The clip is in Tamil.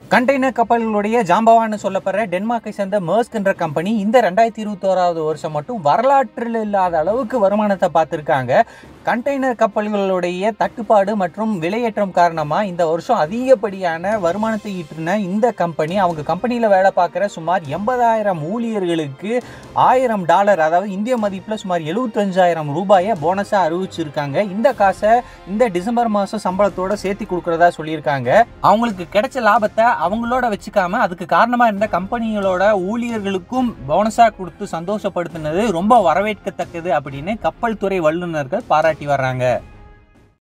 கண்டெய்னர் கப்பல்களுடைய ஜாம்பவான்னு சொல்லப்படுற டென்மார்க்கை சேர்ந்த மேர்ஸ்க் என்ற கம்பெனி இந்த ரெண்டாயிரத்தி இருபத்தோராவது வருஷம் மட்டும் வரலாற்றில் இல்லாத அளவுக்கு வருமானத்தை பார்த்துருக்காங்க கண்டெய்னர் கப்பல்களுடைய தட்டுப்பாடு மற்றும் விலையேற்றம் காரணமாக இந்த வருஷம் அதிகப்படியான வருமானத்தை ஈட்டின இந்த கம்பெனி அவங்க கம்பெனியில் வேலை பார்க்குற சுமார் எண்பதாயிரம் ஊழியர்களுக்கு ஆயிரம் டாலர் அதாவது இந்திய மதிப்பில் சுமார் எழுபத்தஞ்சாயிரம் ரூபாயை போனஸாக அறிவிச்சிருக்காங்க இந்த காசை இந்த டிசம்பர் மாதம் சம்பளத்தோட சேர்த்து கொடுக்குறதா சொல்லியிருக்காங்க அவங்களுக்கு கிடைச்ச லாபத்தை அவங்களோட வச்சுக்காம அதுக்கு காரணமாக இருந்த கம்பெனிகளோட ஊழியர்களுக்கும் போனஸாக கொடுத்து சந்தோஷப்படுத்தினது ரொம்ப வரவேற்கத்தக்கது அப்படின்னு கப்பல் துறை வல்லுநர்கள் பாராட்டி வர்றாங்க